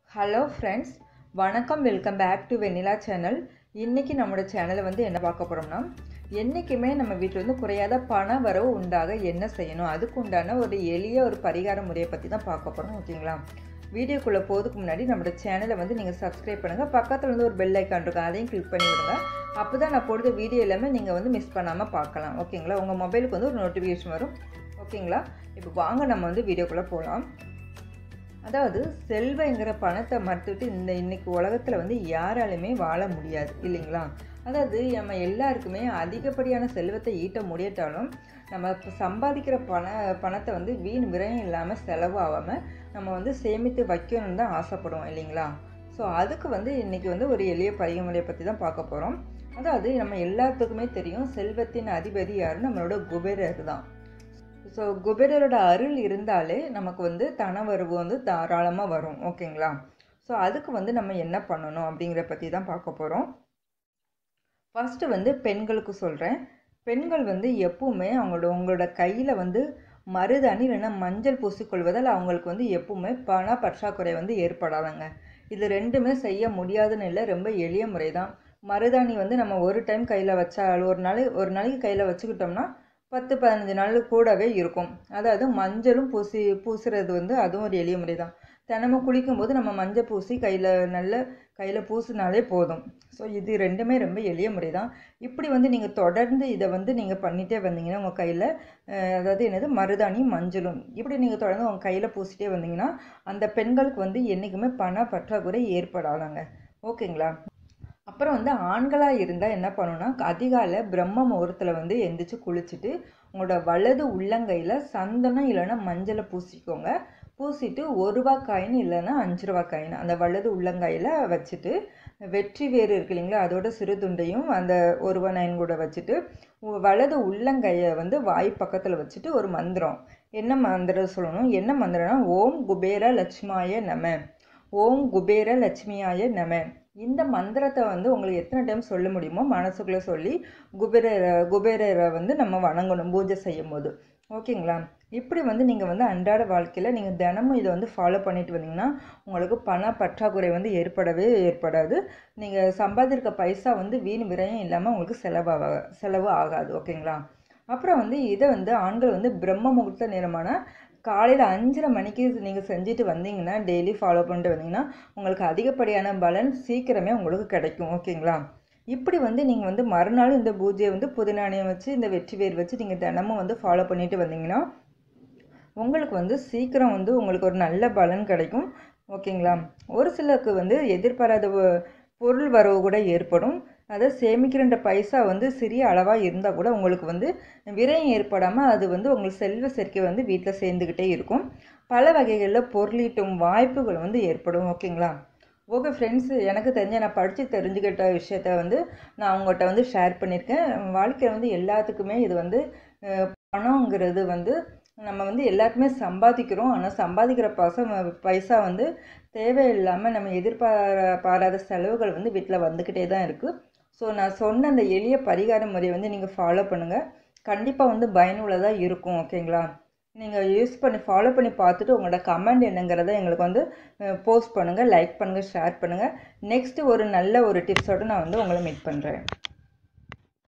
hello friends வணக்கம் welcome back to Vennila channel இன்றைக்கி நம்மளோட சேனலை வந்து என்ன பார்க்க போகிறோம்னா என்றைக்குமே நம்ம வீட்டில் வந்து குறையாத பண வரவு உண்டாக என்ன செய்யணும் அதுக்கு உண்டான ஒரு எளிய ஒரு பரிகார முறையை பற்றி தான் பார்க்க போகிறோம் ஓகேங்களா வீடியோக்குள்ளே போகிறதுக்கு முன்னாடி நம்மளோட சேனலை வந்து நீங்கள் சப்ஸ்கிரைப் பண்ணுங்கள் பக்கத்தில் வந்து ஒரு பெல் ஐக்கான் இருக்கும் அதையும் கிளிக் பண்ணி விடுங்க அப்போ தான் நான் போடுற வீடியோ எல்லாமே நீங்கள் வந்து மிஸ் பண்ணாமல் பார்க்கலாம் ஓகேங்களா உங்கள் மொபைலுக்கு வந்து ஒரு நோட்டிஃபிகேஷன் வரும் ஓகேங்களா இப்போ வாங்க நம்ம வந்து வீடியோக்குள்ளே போகலாம் அதாவது செல்வங்கிற பணத்தை மறுத்துட்டு இந்த இன்னைக்கு உலகத்தில் வந்து யாராலுமே வாழ முடியாது இல்லைங்களா அதாவது நம்ம எல்லாருக்குமே அதிகப்படியான செல்வத்தை ஈட்ட முடியட்டாலும் நம்ம இப்போ சம்பாதிக்கிற பண பணத்தை வந்து வீண் விரயம் இல்லாமல் செலவாகாமல் நம்ம வந்து சேமித்து வைக்கணும்னு தான் ஆசைப்படுவோம் இல்லைங்களா ஸோ அதுக்கு வந்து இன்றைக்கி வந்து ஒரு எளிய பரிமுறையை பற்றி தான் பார்க்க போகிறோம் அதாவது நம்ம எல்லாத்துக்குமே தெரியும் செல்வத்தின் அதிபதி யார் நம்மளோட குபேரர் தான் ஸோ குபேரரோட அருள் இருந்தாலே நமக்கு வந்து தனவரவு வந்து தாராளமாக வரும் ஓகேங்களா ஸோ அதுக்கு வந்து நம்ம என்ன பண்ணணும் அப்படிங்கிற பற்றி தான் பார்க்க போகிறோம் ஃபஸ்ட்டு வந்து பெண்களுக்கு சொல்கிறேன் பெண்கள் வந்து எப்பவுமே அவங்களோட உங்களோட கையில் வந்து மருதாணி இல்லைன்னா மஞ்சள் பூசிக்கொள்வதால் அவங்களுக்கு வந்து எப்பவுமே பண பற்றாக்குறை வந்து ஏற்படாதுங்க இது ரெண்டுமே செய்ய முடியாதுன்னு இல்லை ரொம்ப எளிய முறை தான் மருதாணி வந்து நம்ம ஒரு டைம் கையில் வச்சா ஒரு நாளை ஒரு நாளைக்கு கையில் வச்சுக்கிட்டோம்னா பத்து பதினஞ்சு நாள் கூடவே இருக்கும் அதாவது மஞ்சளும் பூசி பூசுறது வந்து அதுவும் ஒரு எளிய முறை தான் தினமும் குளிக்கும்போது நம்ம மஞ்சள் பூசி கையில் நல்ல கையில் பூசினாலே போதும் ஸோ இது ரெண்டுமே ரொம்ப எளிய முறை தான் இப்படி வந்து நீங்கள் தொடர்ந்து இதை வந்து நீங்கள் பண்ணிகிட்டே வந்தீங்கன்னா உங்கள் கையில் அதாவது என்னது மருதாணியும் மஞ்சளும் இப்படி நீங்கள் தொடர்ந்து உங்கள் கையில் பூசிட்டே வந்தீங்கன்னா அந்த பெண்களுக்கு வந்து என்றைக்குமே பண பற்றாக்குறை ஏற்படாதாங்க ஓகேங்களா அப்புறம் வந்து ஆண்களாக இருந்தால் என்ன பண்ணணும்னா அதிகாலை பிரம்ம முகூர்த்தத்தில் வந்து எந்திரிச்சு குளிச்சுட்டு உங்களோட வலது உள்ளங்கையில் சந்தனம் இல்லைன்னா மஞ்சளை பூசிக்கோங்க பூசிட்டு ஒரு ரூபா காயின் இல்லைன்னா அஞ்சு ரூபா காயின் அந்த வலது உள்ளங்கையில் வச்சுட்டு வெற்றி வேறு இருக்கு இல்லைங்களா அதோட சிறு துண்டையும் அந்த ஒரு ரூபா நைன் கூட வச்சுட்டு வலது உள்ளங்கையை வந்து வாய் பக்கத்தில் வச்சுட்டு ஒரு மந்திரம் என்ன மந்திரம் சொல்லணும் என்ன மந்திரம்னா ஓம் குபேர லட்சுமாய நம ஓம் குபேர லட்சுமியாய நம இந்த மந்திரத்தை வந்து உங்களுக்கு எத்தனை டைம் சொல்ல முடியுமோ மனசுக்குள்ளே சொல்லி குபேரரை குபேரரை வந்து நம்ம வணங்கணும் பூஜை செய்யும் போது ஓகேங்களா இப்படி வந்து நீங்கள் வந்து அன்றாட வாழ்க்கையில் நீங்கள் தினமும் இதை வந்து ஃபாலோ பண்ணிட்டு வந்தீங்கன்னா உங்களுக்கு பண பற்றாக்குறை வந்து ஏற்படவே ஏற்படாது நீங்கள் சம்பாதிருக்க பைசா வந்து வீண் விரயம் இல்லாமல் உங்களுக்கு செலவாக செலவு ஆகாது ஓகேங்களா அப்புறம் வந்து இதை வந்து ஆண்கள் வந்து பிரம்ம முகூர்த்த நேரமான காலையில் அஞ்சரை மணிக்கு நீங்கள் செஞ்சுட்டு வந்தீங்கன்னா டெய்லி ஃபாலோ பண்ணிட்டு வந்தீங்கன்னா உங்களுக்கு அதிகப்படியான பலன் சீக்கிரமே உங்களுக்கு கிடைக்கும் ஓகேங்களா இப்படி வந்து நீங்கள் வந்து மறுநாள் இந்த பூஜையை வந்து புதுநாணயம் வச்சு இந்த வெற்றி வேர் வச்சு நீங்கள் தினமும் வந்து ஃபாலோ பண்ணிட்டு வந்தீங்கன்னா உங்களுக்கு வந்து சீக்கிரம் வந்து உங்களுக்கு ஒரு நல்ல பலன் கிடைக்கும் ஓகேங்களா ஒரு சிலருக்கு வந்து எதிர்பாராத பொருள் வரவு கூட ஏற்படும் அதை சேமிக்கிற பைசா வந்து சிறிய அளவாக இருந்தால் கூட உங்களுக்கு வந்து விரயம் ஏற்படாமல் அது வந்து உங்களுக்கு செல்வ சேர்க்கை வந்து வீட்டில் சேர்ந்துக்கிட்டே இருக்கும் பல வகைகளில் பொருளீட்டும் வாய்ப்புகள் வந்து ஏற்படும் ஓகேங்களா ஓகே ஃப்ரெண்ட்ஸ் எனக்கு தெரிஞ்ச நான் படித்து தெரிஞ்சுக்கிட்ட விஷயத்த வந்து நான் அவங்ககிட்ட வந்து ஷேர் பண்ணியிருக்கேன் வாழ்க்கையில் வந்து எல்லாத்துக்குமே இது வந்து பணங்கிறது வந்து நம்ம வந்து எல்லாருக்குமே சம்பாதிக்கிறோம் ஆனால் சம்பாதிக்கிற பச பைசா வந்து தேவையில்லாமல் நம்ம எதிர்பாராத செலவுகள் வந்து வீட்டில் வந்துக்கிட்டே தான் இருக்குது ஸோ நான் சொன்ன அந்த எளிய பரிகார முறையை வந்து நீங்கள் ஃபாலோ பண்ணுங்கள் கண்டிப்பாக வந்து பயனுள்ளதாக இருக்கும் ஓகேங்களா நீங்கள் யூஸ் பண்ணி ஃபாலோ பண்ணி பார்த்துட்டு உங்களோட கமெண்ட் என்னங்கிறத எங்களுக்கு வந்து போஸ்ட் பண்ணுங்கள் லைக் பண்ணுங்கள் ஷேர் பண்ணுங்கள் நெக்ஸ்ட்டு ஒரு நல்ல ஒரு டிப்ஸோடு நான் வந்து உங்களை மீட் பண்ணுறேன்